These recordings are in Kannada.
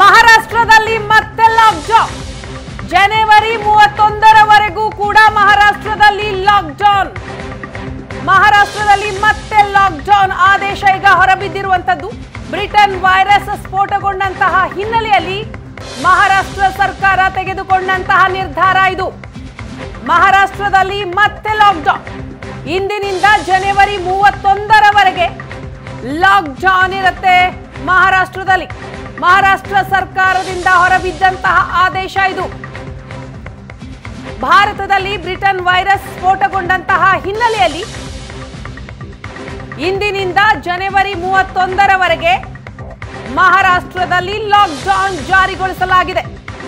ಮಹಾರಾಷ್ಟ್ರದಲ್ಲಿ ಮತ್ತೆ ಲಾಕ್ಡೌನ್ ಜನವರಿ ಮೂವತ್ತೊಂದರವರೆಗೂ ಕೂಡ ಮಹಾರಾಷ್ಟ್ರದಲ್ಲಿ ಲಾಕ್ಡೌನ್ ಮಹಾರಾಷ್ಟ್ರದಲ್ಲಿ ಮತ್ತೆ ಲಾಕ್ಡೌನ್ ಆದೇಶ ಈಗ ಹೊರಬಿದ್ದಿರುವಂತದ್ದು ಬ್ರಿಟನ್ ವೈರಸ್ ಸ್ಫೋಟಗೊಂಡಂತಹ ಹಿನ್ನೆಲೆಯಲ್ಲಿ ಮಹಾರಾಷ್ಟ್ರ ಸರ್ಕಾರ ತೆಗೆದುಕೊಂಡಂತಹ ನಿರ್ಧಾರ ಇದು ಮಹಾರಾಷ್ಟ್ರದಲ್ಲಿ ಮತ್ತೆ ಲಾಕ್ಡೌನ್ ಇಂದಿನಿಂದ ಜನವರಿ ಮೂವತ್ತೊಂದರವರೆಗೆ ಲಾಕ್ಡೌನ್ ಇರುತ್ತೆ ಮಹಾರಾಷ್ಟ್ರದಲ್ಲಿ ಮಹಾರಾಷ್ಟ್ರ ಸರ್ಕಾರದಿಂದ ಹೊರಬಿದ್ದಂತಹ ಆದೇಶ ಇದು ಭಾರತದಲ್ಲಿ ಬ್ರಿಟನ್ ವೈರಸ್ ಸ್ಫೋಟಗೊಂಡಂತಹ ಹಿನ್ನೆಲೆಯಲ್ಲಿ ಇಂದಿನಿಂದ ಜನವರಿ ಮೂವತ್ತೊಂದರವರೆಗೆ ಮಹಾರಾಷ್ಟ್ರದಲ್ಲಿ ಲಾಕ್ಡೌನ್ ಜಾರಿಗೊಳಿಸಲಾಗಿದೆ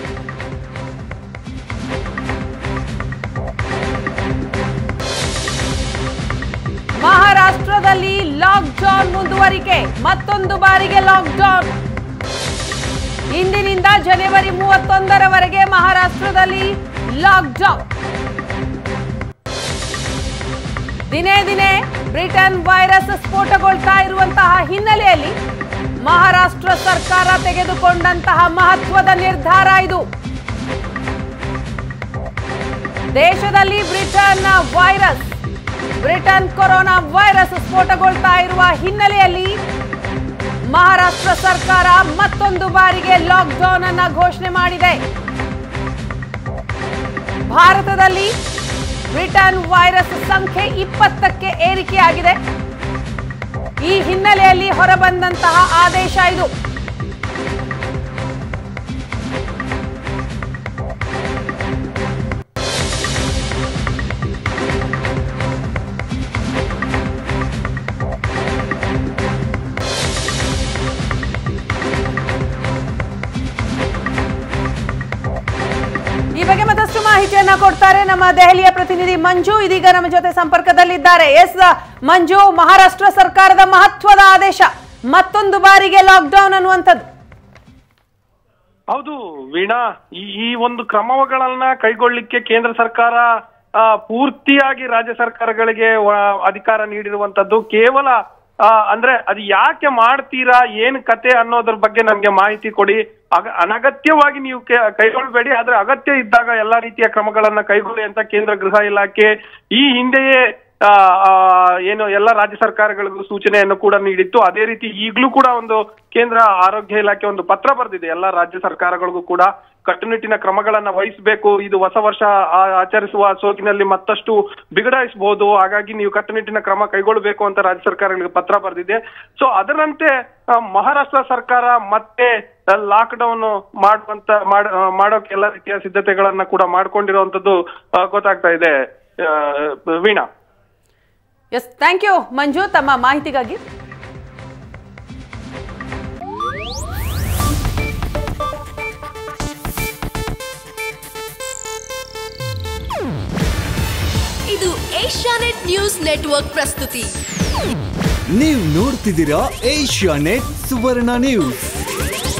ಮಹಾರಾಷ್ಟ್ರದಲ್ಲಿ ಲಾಕ್ಡೌನ್ ಮುಂದುವರಿಕೆ ಮತ್ತೊಂದು ಬಾರಿಗೆ ಲಾಕ್ಡೌನ್ ಇಂದಿನಿಂದ ಜನವರಿ ಮೂವತ್ತೊಂದರವರೆಗೆ ಮಹಾರಾಷ್ಟ್ರದಲ್ಲಿ ಲಾಕ್ಡೌನ್ ದಿನೇ ದಿನೇ ಬ್ರಿಟನ್ ವೈರಸ್ ಸ್ಫೋಟಗೊಳ್ತಾ ಇರುವಂತಹ ಹಿನ್ನೆಲೆಯಲ್ಲಿ ಮಹಾರಾಷ್ಟ್ರ ಸರ್ಕಾರ ತೆಗೆದುಕೊಂಡಂತಹ ಮಹತ್ವದ ನಿರ್ಧಾರ ಇದು ದೇಶದಲ್ಲಿ Britain virus Britain corona virus ಸ್ಫೋಟಗೊಳ್ತಾ ಇರುವ ಹಿನ್ನೆಲೆಯಲ್ಲಿ ಮಹಾರಾಷ್ಟ್ರ ಸರ್ಕಾರ ಮತ್ತೊಂದು ಬಾರಿಗೆ ಲಾಕ್ಡೌನ್ ಅನ್ನ ಘೋಷಣೆ ಮಾಡಿದೆ ಭಾರತದಲ್ಲಿ ಬ್ರಿಟನ್ ವೈರಸ್ ಸಂಖ್ಯೆ ಇಪ್ಪತ್ತಕ್ಕೆ ಏರಿಕೆಯಾಗಿದೆ ಈ ಹಿನ್ನೆಲೆಯಲ್ಲಿ ಹೊರಬಂದಂತಹ ಆದೇಶ ಇದು ಈ ಬಗ್ಗೆ ಮತ್ತಷ್ಟು ಮಾಹಿತಿಯನ್ನ ಕೊಡ್ತಾರೆ ನಮ್ಮ ದೆಹಲಿಯ ಪ್ರತಿನಿಧಿ ಮಂಜು ಇದೀಗ ನಮ್ಮ ಜೊತೆ ಸಂಪರ್ಕದಲ್ಲಿದ್ದಾರೆ ಎಸ್ ಮಂಜು ಮಹಾರಾಷ್ಟ್ರ ಸರ್ಕಾರದ ಮಹತ್ವದ ಆದೇಶ ಮತ್ತೊಂದು ಬಾರಿಗೆ ಲಾಕ್ಡೌನ್ ಅನ್ನುವಂಥದ್ದು ಹೌದು ವೀಣಾ ಈ ಈ ಒಂದು ಕ್ರಮಗಳನ್ನ ಕೈಗೊಳ್ಳಿಕ್ಕೆ ಕೇಂದ್ರ ಸರ್ಕಾರ ಆ, ಪೂರ್ತಿಯಾಗಿ ರಾಜ್ಯ ಸರ್ಕಾರಗಳಿಗೆ ವ- ಅಧಿಕಾರ ನೀಡಿರುವಂತದ್ದು ಕೇವಲ ಆ, ಅಂದ್ರೆ ಅದು ಯಾಕೆ ಮಾಡ್ತೀರಾ ಏನ್ ಕತೆ ಅನ್ನೋದ್ರ ಬಗ್ಗೆ ನಮ್ಗೆ ಮಾಹಿತಿ ಕೊಡಿ ಅಗ ಅನಗತ್ಯವಾಗಿ ನೀವು ಕೆ- ಕೈಗೊಳ್ಬೇಡಿ ಆದ್ರೆ ಅಗತ್ಯ ಇದ್ದಾಗ ಎಲ್ಲಾ ರೀತಿಯ ಕ್ರಮಗಳನ್ನ ಕೈಗೊಳ್ಳಿ ಅಂತ ಕೇಂದ್ರ ಗೃಹ ಇಲಾಖೆ ಈ ಹಿಂದೆಯೇ ಆ, ಆ, ಏನು ಎಲ್ಲ ರಾಜ್ಯ ಸರ್ಕಾರಗಳಿಗೂ ಸೂಚನೆಯನ್ನು ಕೂಡ ನೀಡಿತ್ತು ಅದೇ ರೀತಿ ಈಗಲೂ ಕೂಡ ಒಂದು ಕೇಂದ್ರ ಆರೋಗ್ಯ ಇಲಾಖೆ ಒಂದು ಪತ್ರ ಬರೆದಿದೆ ಎಲ್ಲ ರಾಜ್ಯ ಸರ್ಕಾರಗಳಿಗೂ ಕೂಡ ಕಟ್ಟುನಿಟ್ಟಿನ ಕ್ರಮಗಳನ್ನ ವಹಿಸಬೇಕು ಇದು ಹೊಸ ವರ್ಷ ಆ- ಆಚರಿಸುವ ಸೋಗಿನಲ್ಲಿ ಮತ್ತಷ್ಟು ಬಿಗಡಾಯಿಸಬಹುದು ಹಾಗಾಗಿ ನೀವು ಕಟ್ಟುನಿಟ್ಟಿನ ಕ್ರಮ ಕೈಗೊಳ್ಳಬೇಕು ಅಂತ ರಾಜ್ಯ ಸರ್ಕಾರಗಳಿಗೆ ಪತ್ರ ಬರೆದಿದೆ ಸೊ ಅದರಂತೆ ಆ, ಮಹಾರಾಷ್ಟ್ರ ಸರ್ಕಾರ ಮತ್ತೆ ಲಾಕ್ ಡೌನ್ ಮಾಡುವಂತ ಮಾಡ ಆ, ಮಾಡೋಕೆ ಎಲ್ಲ ರೀತಿಯ ಸಿದ್ಧತೆಗಳನ್ನ ಕೂಡ ಮಾಡ್ಕೊಂಡಿರುವಂತದ್ದು ಆ, ಗೊತ್ತಾಗ್ತಾ ಇದೆ ಆ, Veena yes thank you Manju ತಮ್ಮ ಮಾಹಿತಿಗಾಗಿ ಇದು ಏಷ್ಯಾನೆಟ್ ನ್ಯೂಸ್ ನೆಟ್ವರ್ಕ್ ಪ್ರಸ್ತುತಿ ನೀವು ನೋಡ್ತಿದ್ದೀರಾ ಏಷ್ಯಾ ನೆಟ್ ಸುವರ್ಣ ನ್ಯೂಸ್